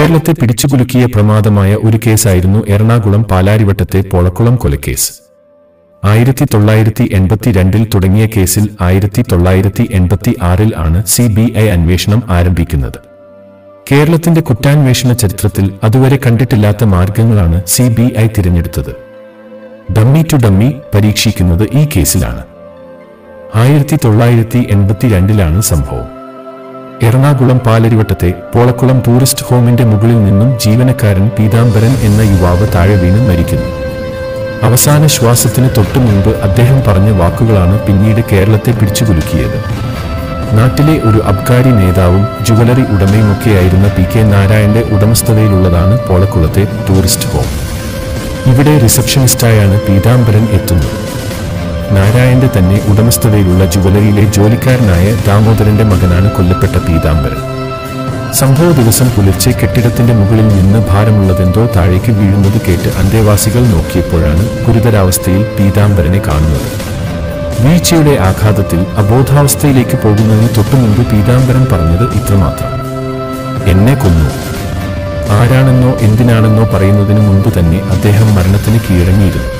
കേരളത്തെ പിടിച്ചുകുലുക്കിയ പ്രമാദമായ ഒരു കേസായിരുന്നു എറണാകുളം പാലാരിവട്ടത്തെ പോളക്കുളം കൊലക്കേസ് ആയിരത്തി തൊള്ളായിരത്തി എൺപത്തിരണ്ടിൽ തുടങ്ങിയ കേസിൽ ആയിരത്തി തൊള്ളായിരത്തി എൺപത്തി ആറിൽ ആണ് സി ബി ഐ അന്വേഷണം ആരംഭിക്കുന്നത് കേരളത്തിന്റെ കുറ്റാന്വേഷണ ചരിത്രത്തിൽ അതുവരെ കണ്ടിട്ടില്ലാത്ത മാർഗങ്ങളാണ് സി ബി ഐ തിരഞ്ഞെടുത്തത് ഡമ്മി ടു ഡമ്മി പരീക്ഷിക്കുന്നത് ഈ കേസിലാണ് ആയിരത്തി തൊള്ളായിരത്തി എൺപത്തിരണ്ടിലാണ് സംഭവം എറണാകുളം പാലരിവട്ടത്തെ പോളക്കുളം ടൂറിസ്റ്റ് ഹോമിന്റെ മുകളിൽ നിന്നും ജീവനക്കാരൻ പീതാംബരൻ എന്ന യുവാവ് താഴെ വീണ് മരിക്കുന്നു അവസാന ശ്വാസത്തിന് തൊട്ടു മുൻപ് അദ്ദേഹം പറഞ്ഞ വാക്കുകളാണ് പിന്നീട് കേരളത്തെ പിടിച്ചുകുലുക്കിയത് നാട്ടിലെ ഒരു അബ്കാരി നേതാവും ജുവലറി ഉടമയുമൊക്കെയായിരുന്ന പി കെ നാരായണന്റെ ഉടമസ്ഥതയിലുള്ളതാണ് പോളക്കുളത്തെ ടൂറിസ്റ്റ് ഹോം ഇവിടെ റിസപ്ഷനിസ്റ്റായാണ് പീതാംബരൻ എത്തുന്നത് നാരായണന്റെ തന്നെ ഉടമസ്ഥതയിലുള്ള ജുവലറിയിലെ ജോലിക്കാരനായ ദാമോദരന്റെ മകനാണ് കൊല്ലപ്പെട്ട പീതാംബരൻ സംഭവ ദിവസം പുലർച്ചെ കെട്ടിടത്തിന്റെ മുകളിൽ നിന്ന് ഭാരമുള്ളതെന്തോ താഴേക്ക് വീഴുന്നത് കേട്ട് അന്തേവാസികൾ നോക്കിയപ്പോഴാണ് ഗുരുതരാവസ്ഥയിൽ പീതാംബരനെ കാണുന്നത് വീഴ്ചയുടെ ആഘാതത്തിൽ അബോധാവസ്ഥയിലേക്ക് പോകുന്നതിന് തൊട്ടുമുമ്പ് പീതാംബരൻ പറഞ്ഞത് ഇത്രമാത്രം എന്നെ കൊന്നു ആരാണെന്നോ എന്തിനാണെന്നോ പറയുന്നതിന് മുൻപ് തന്നെ അദ്ദേഹം മരണത്തിന് കീഴടങ്ങിയിരുന്നു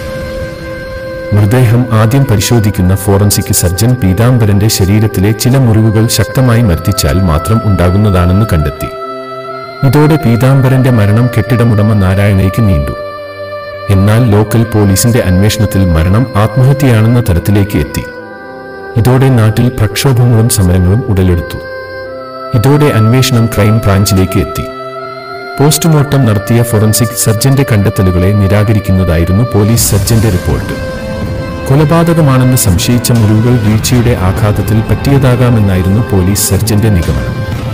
മൃതദേഹം ആദ്യം പരിശോധിക്കുന്ന ഫോറൻസിക് സർജൻ പീതാംബരന്റെ ശരീരത്തിലെ ചില മുറിവുകൾ ശക്തമായി മർദ്ദിച്ചാൽ മാത്രം ഉണ്ടാകുന്നതാണെന്ന് കണ്ടെത്തി ഇതോടെ പീതാംബരന്റെ മരണം കെട്ടിടമുടമ നാരായണയ്ക്ക് നീണ്ടു എന്നാൽ ലോക്കൽ പോലീസിന്റെ അന്വേഷണത്തിൽ മരണം ആത്മഹത്യയാണെന്ന തരത്തിലേക്ക് എത്തി ഇതോടെ നാട്ടിൽ പ്രക്ഷോഭങ്ങളും സമരങ്ങളും ഉടലെടുത്തു ഇതോടെ അന്വേഷണം ക്രൈം ബ്രാഞ്ചിലേക്ക് എത്തി പോസ്റ്റ്മോർട്ടം നടത്തിയ ഫോറൻസിക് സർജന്റെ കണ്ടെത്തലുകളെ നിരാകരിക്കുന്നതായിരുന്നു പോലീസ് സർജന്റെ റിപ്പോർട്ട് കൊലപാതകമാണെന്ന് സംശയിച്ച മുറിവുകൾ വീഴ്ചയുടെ ആഘാതത്തിൽ പറ്റിയതാകാമെന്നായിരുന്നു പോലീസ് സർജന്റെ നിഗമനം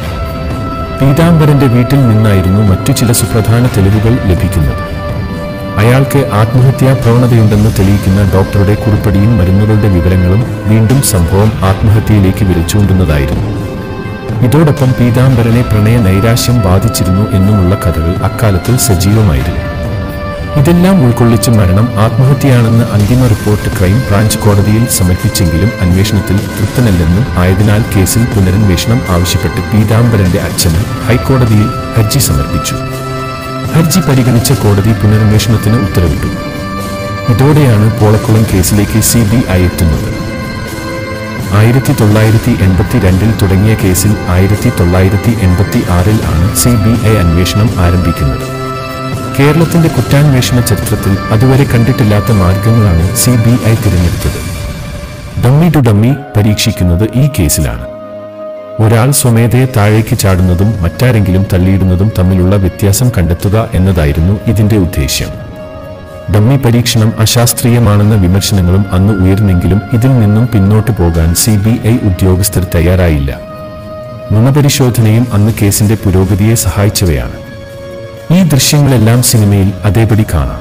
പീതാംബരന്റെ വീട്ടിൽ നിന്നായിരുന്നു മറ്റു ചില സുപ്രധാന തെളിവുകൾ ലഭിക്കുന്നത് അയാൾക്ക് ആത്മഹത്യാ പ്രവണതയുണ്ടെന്ന് തെളിയിക്കുന്ന ഡോക്ടറുടെ കുറിപ്പടിയും മരുന്നുകളുടെ വിവരങ്ങളും വീണ്ടും സംഭവം ആത്മഹത്യയിലേക്ക് വിളിച്ചുകൊണ്ടുന്നതായിരുന്നു ഇതോടൊപ്പം പീതാംബരനെ പ്രണയ നൈരാശ്യം ബാധിച്ചിരുന്നു എന്നുമുള്ള കഥകൾ അക്കാലത്ത് സജീവമായിരുന്നു ഇതെല്ലാം ഉൾക്കൊള്ളിച്ച് മരണം ആത്മഹത്യയാണെന്ന് അന്തിമ റിപ്പോർട്ട് ക്രൈം ബ്രാഞ്ച് കോടതിയിൽ സമർപ്പിച്ചെങ്കിലും അന്വേഷണത്തിൽ തൃപ്തനല്ലെന്നും ആയതിനാൽ കേസിൽ പുനരന്വേഷണം ആവശ്യപ്പെട്ട് പീതാംബരന്റെ അച്ഛന് ഹൈക്കോടതിയിൽ ഹർജി സമർപ്പിച്ചു ഹർജി പരിഗണിച്ച കോടതി പുനരന്വേഷണത്തിന് ഉത്തരവിട്ടു ഇതോടെയാണ് പോളക്കുളം കേസിലേക്ക് സി ബി ഐ എത്തുന്നത് ആയിരത്തി തൊള്ളായിരത്തി എൺപത്തിരണ്ടിൽ തുടങ്ങിയ കേസിൽ ആയിരത്തി തൊള്ളായിരത്തി എൺപത്തി ആറിൽ ആണ് സി ബി ഐ അന്വേഷണം ആരംഭിക്കുന്നത് കേരളത്തിന്റെ കുറ്റാന്വേഷണ ചരിത്രത്തിൽ അതുവരെ കണ്ടിട്ടില്ലാത്ത മാർഗങ്ങളാണ് സി ബി ഐ തിരഞ്ഞെടുത്തത് ഡമ്മി ടു ഡമ്മി പരീക്ഷിക്കുന്നത് ഈ കേസിലാണ് ഒരാൾ സ്വമേധയെ താഴേക്ക് ചാടുന്നതും മറ്റാരെങ്കിലും തള്ളിയിടുന്നതും തമ്മിലുള്ള വ്യത്യാസം കണ്ടെത്തുക എന്നതായിരുന്നു ഇതിന്റെ ഉദ്ദേശ്യം ഡമ്മി പരീക്ഷണം അശാസ്ത്രീയമാണെന്ന വിമർശനങ്ങളും അന്ന് ഉയർന്നെങ്കിലും ഇതിൽ നിന്നും പിന്നോട്ടു പോകാൻ സി ബി ഐ ഉദ്യോഗസ്ഥർ തയ്യാറായില്ല നുണപരിശോധനയും അന്ന് കേസിന്റെ പുരോഗതിയെ സഹായിച്ചവയാണ് ഈ ദൃശ്യങ്ങളെല്ലാം സിനിമയിൽ അതേപടി കാണാം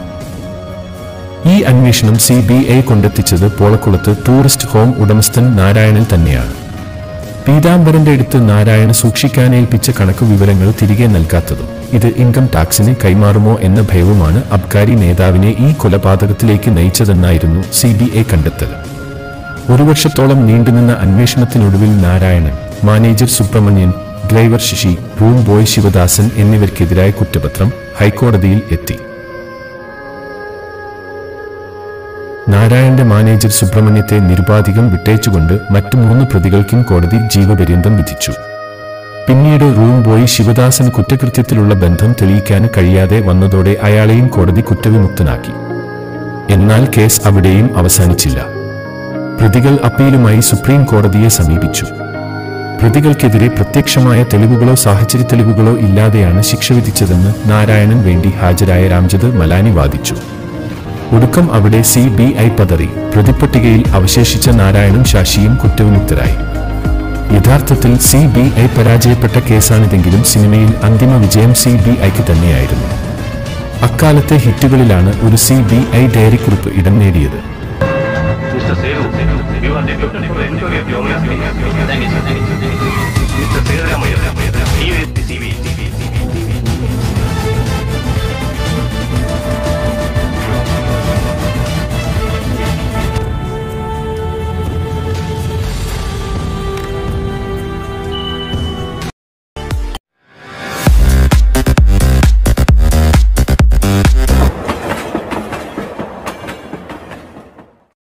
ഈ അന്വേഷണം സി ബി ഐ കൊണ്ടെത്തിച്ചത് പോളക്കുളത്ത് ടൂറിസ്റ്റ് ഹോം ഉടമസ്ഥൻ നാരായണൻ തന്നെയാണ് പീതാംബരന്റെ അടുത്ത് നാരായണ സൂക്ഷിക്കാനേൽപ്പിച്ച കണക്കു വിവരങ്ങൾ തിരികെ നൽകാത്തതും ഇത് ഇൻകം ടാക്സിന് കൈമാറുമോ എന്ന ഭയവുമാണ് അബ്കാരി നേതാവിനെ ഈ കൊലപാതകത്തിലേക്ക് നയിച്ചതെന്നായിരുന്നു സി ബി ഐ കണ്ടെത്തൽ ഒരു വർഷത്തോളം നീണ്ടുനിന്ന അന്വേഷണത്തിനൊടുവിൽ Narayanan manager Subramanian driver Sasi room boy Sivadasan എന്നിവർക്കെതിരായ കുറ്റപത്രം ഹൈക്കോടതിയിൽ എത്തി നാരായണന്റെ മാനേജർ സുബ്രഹ്മണ്യത്തെ നിരുപാധികം വിട്ടേച്ചുകൊണ്ട് മറ്റു മൂന്ന് പ്രതികൾക്കും കോടതി ജീവപര്യന്തം വിധിച്ചു പിന്നീട് റൂം ബോയ് ശിവദാസൻ കുറ്റകൃത്യത്തിലുള്ള ബന്ധം തെളിയിക്കാൻ കഴിയാതെ വന്നതോടെ അയാളെയും കോടതി കുറ്റവിമുക്തനാക്കി എന്നാൽ കേസ് അവിടെയും അവസാനിച്ചില്ല പ്രതികൾ അപ്പീലുമായി സുപ്രീം കോടതിയെ സമീപിച്ചു പ്രതികൾക്കെതിരെ പ്രത്യക്ഷമായ തെളിവുകളോ സാഹചര്യ തെളിവുകളോ ഇല്ലാതെയാണ് ശിക്ഷ വിധിച്ചതെന്ന് നാരായണൻ വേണ്ടി ഹാജരായ രാംജത് മലാനി വാദിച്ചു ഒടുക്കം അവിടെ സി ബി ഐ പതറി പ്രതിപ്പട്ടികയിൽ അവശേഷിച്ച നാരായണും ശാശിയും കുറ്റവിമുക്തരായി യഥാർത്ഥത്തിൽ സി ബി ഐ പരാജയപ്പെട്ട കേസാണിതെങ്കിലും സിനിമയിൽ അന്തിമ വിജയം സി ബി ഐക്ക് തന്നെയായിരുന്നു അക്കാലത്തെ ഹിറ്റുകളിലാണ് ഒരു സി ബി ഐ ഡയറിക്കുറിപ്പ് ഇടം നേടിയത് Mr. Selu, you are deputy president of your Thank you, sir. Thank you.